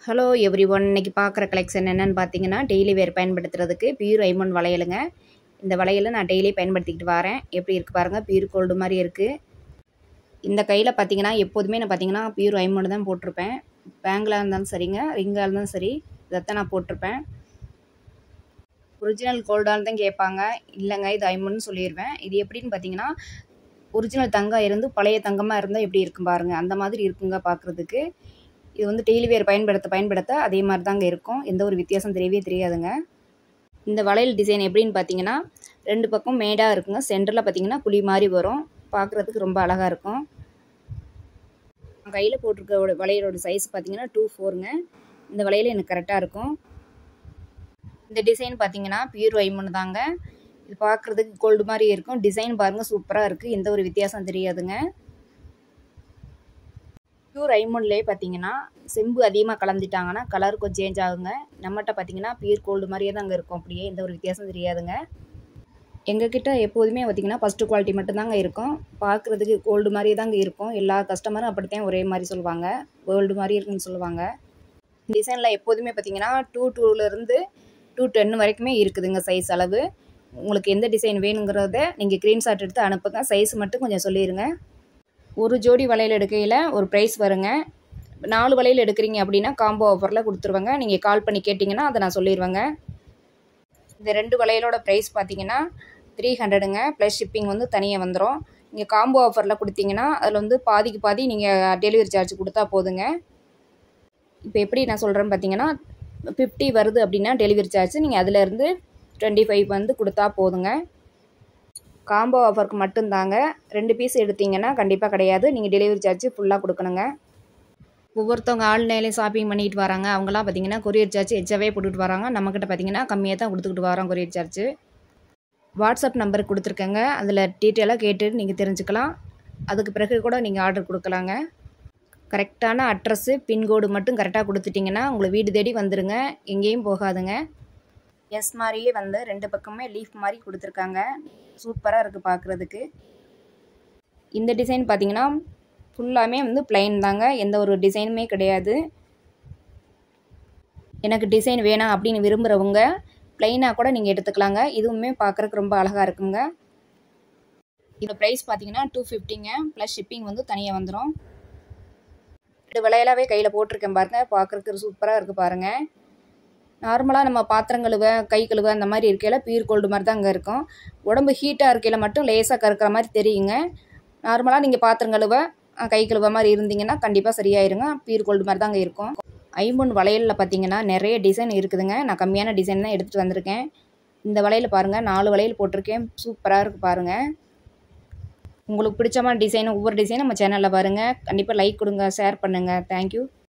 hello every one இன்றைக்கி பார்க்குற collection என்னென்னு பார்த்தீங்கன்னா டெய்லி வேர் பயன்படுத்துறதுக்கு பியூர் ஐமன் வளையலுங்க இந்த வளையலை நான் டெய்லி பயன்படுத்திக்கிட்டு வரேன் எப்படி இருக்குது பாருங்கள் பியூர் கோல்டு மாதிரி இருக்குது இந்த கையில் பார்த்தீங்கன்னா எப்போதுமே நான் பார்த்தீங்கன்னா பியூர் ஐமன் தான் போட்டிருப்பேன் பேங்கில் இருந்தாலும் சரிங்க ரிங்காக இருந்தாலும் சரி இதைத்தான் நான் போட்டிருப்பேன் ஒரிஜினல் கோல்டால் தான் கேட்பாங்க இல்லைங்க இது ஐமன்னு சொல்லிடுவேன் இது எப்படின்னு பார்த்தீங்கன்னா ஒரிஜினல் தங்கம் இருந்து பழைய தங்கமாக இருந்தால் எப்படி இருக்கும் பாருங்கள் அந்த மாதிரி இருக்குங்க பார்க்குறதுக்கு இது வந்து டெய்லி வேர் பயன்படுத்த பயன்படுத்த அதே மாதிரி தாங்க இருக்கும் எந்த ஒரு வித்தியாசம் தெரியவே தெரியாதுங்க இந்த வளையல் டிசைன் எப்படின்னு பார்த்தீங்கன்னா ரெண்டு பக்கம் மேடாக இருக்குங்க சென்டரில் பார்த்தீங்கன்னா குழி மாதிரி வரும் பார்க்குறதுக்கு ரொம்ப அழகாக இருக்கும் கையில் போட்டிருக்க வளையலோட சைஸ் பார்த்தீங்கன்னா டூ ஃபோருங்க இந்த வளையல் எனக்கு கரெக்டாக இருக்கும் இந்த டிசைன் பார்த்தீங்கன்னா பியூர் வைமன் தாங்க இது பார்க்குறதுக்கு கோல்டு மாதிரி இருக்கும் டிசைன் பாருங்கள் சூப்பராக இருக்குது எந்த ஒரு வித்தியாசம் தெரியாதுங்க பியூர் ஐமோன்லேயே பார்த்தீங்கன்னா செம்பு அதிகமாக கலந்துட்டாங்கன்னா கலர் கொஞ்சம் சேஞ்ச் ஆகுங்க நம்மகிட்ட பார்த்தீங்கன்னா பியூர் கோல்டு மாதிரியே தாங்க இருக்கும் அப்படியே எந்த ஒரு வித்தியாசம் தெரியாதுங்க எங்ககிட்ட எப்போதுமே பார்த்திங்கன்னா ஃபஸ்ட்டு குவாலிட்டி மட்டும்தாங்க இருக்கும் பார்க்குறதுக்கு கோல்டு மாதிரியே தாங்க இருக்கும் எல்லா கஸ்டமரும் அப்படித்தான் ஒரே மாதிரி சொல்லுவாங்க கோல்டு மாதிரி இருக்குன்னு சொல்லுவாங்க டிசைனில் எப்போதுமே பார்த்திங்கன்னா டூ டூலேருந்து டூ டென் வரைக்குமே இருக்குதுங்க சைஸ் அளவு உங்களுக்கு எந்த டிசைன் வேணுங்கிறத நீங்கள் ஸ்க்ரீன்ஷாட் எடுத்து அனுப்புங்க சைஸ் மட்டும் கொஞ்சம் சொல்லிடுங்க ஒரு ஜோடி வளையல் எடுக்கையில் ஒரு ப்ரைஸ் வருங்க நாலு வளையல் எடுக்கிறீங்க அப்படின்னா காம்போ ஆஃபரில் கொடுத்துருவாங்க நீங்கள் கால் பண்ணி கேட்டிங்கன்னா அதை நான் சொல்லிடுவேங்க இந்த ரெண்டு வளையலோட ப்ரைஸ் பார்த்தீங்கன்னா த்ரீ ஹண்ட்ரடுங்க ப்ளஸ் ஷிப்பிங் வந்து தனியாக வந்துடும் நீங்கள் காம்போ ஆஃபரில் கொடுத்தீங்கன்னா அதில் வந்து பாதிக்கு பாதி நீங்கள் டெலிவரி சார்ஜ் கொடுத்தா போதுங்க இப்போ எப்படி நான் சொல்கிறேன்னு பார்த்தீங்கன்னா ஃபிஃப்டி வருது அப்படின்னா டெலிவரி சார்ஜ் நீங்கள் அதிலேருந்து டுவெண்ட்டி ஃபைவ் வந்து கொடுத்தா போதுங்க காம்போ ஆஃபருக்கு மட்டும்தாங்க ரெண்டு பீஸ் எடுத்தீங்கன்னா கண்டிப்பாக கிடையாது நீங்கள் டெலிவரி சார்ஜ் ஃபுல்லாக கொடுக்கணுங்க ஒவ்வொருத்தவங்க ஆன்லைன்லேயும் ஷாப்பிங் பண்ணிட்டு வராங்க அவங்களாம் பார்த்தீங்கன்னா கொரியர் சார்ஜ் எச்சாவே போட்டுட்டு வராங்க நம்மக்கிட்ட பார்த்தீங்கன்னா கம்மியாக தான் கொடுத்துக்கிட்டு வரோம் கொரியர் சார்ஜ் வாட்ஸ்அப் நம்பர் கொடுத்துருக்கேங்க அதில் டீட்டெயிலாக கேட்டு நீங்கள் தெரிஞ்சுக்கலாம் அதுக்கு பிறகு கூட நீங்கள் ஆர்டர் கொடுக்கலாங்க கரெக்டான அட்ரஸ்ஸு பின்கோடு மட்டும் கரெக்டாக கொடுத்துட்டிங்கன்னா உங்களை வீடு தேடி வந்துடுங்க எங்கேயும் போகாதுங்க எஸ் மாதிரியே வந்து ரெண்டு பக்கமே லீஃப் மாதிரி கொடுத்துருக்காங்க சூப்பராக இருக்குது பார்க்குறதுக்கு இந்த டிசைன் பார்த்தீங்கன்னா ஃபுல்லாமே வந்து பிளைன் தாங்க எந்த ஒரு டிசைனுமே கிடையாது எனக்கு டிசைன் வேணாம் அப்படின்னு விரும்புகிறவங்க ப்ளைனாக கூட நீங்கள் எடுத்துக்கலாங்க இதுவுமே பார்க்குறக்கு ரொம்ப அழகாக இருக்குங்க இதோட ப்ரைஸ் பார்த்தீங்கன்னா டூ ஃபிஃப்டிங்க ப்ளஸ் ஷிப்பிங் வந்து தனியாக வந்துடும் ரெண்டு விலையிலாவே கையில் போட்டிருக்கேன் பாருங்கள் பார்க்குறதுக்கு சூப்பராக இருக்குது பாருங்கள் நார்மலாக நம்ம பாத்திரம் கழுவ கை கழுவ அந்த மாதிரி இருக்கையில் பியூர் கோல்டு மாதிரி தான் அங்கே இருக்கும் உடம்பு ஹீட்டாக இருக்கையில் மட்டும் லேசாக கறக்கிற மாதிரி தெரியுங்க நார்மலாக நீங்கள் பாத்திரம் கழுவ கை கழுவ மாதிரி இருந்தீங்கன்னா கண்டிப்பாக சரியாயிருங்க பியூர் கோல்டு மாதிரி தாங்க இருக்கும் ஐம்பொன் வளையலில் பார்த்தீங்கன்னா நிறைய டிசைன் இருக்குதுங்க நான் கம்மியான டிசைன் தான் எடுத்துகிட்டு வந்திருக்கேன் இந்த வளையல் பாருங்கள் நாலு வளையல் போட்டிருக்கேன் சூப்பராக இருக்குது பாருங்கள் உங்களுக்கு பிடிச்சமான டிசைன் ஒவ்வொரு டிசைனும் நம்ம சேனலில் பாருங்கள் கண்டிப்பாக லைக் கொடுங்க ஷேர் பண்ணுங்கள் தேங்க்யூ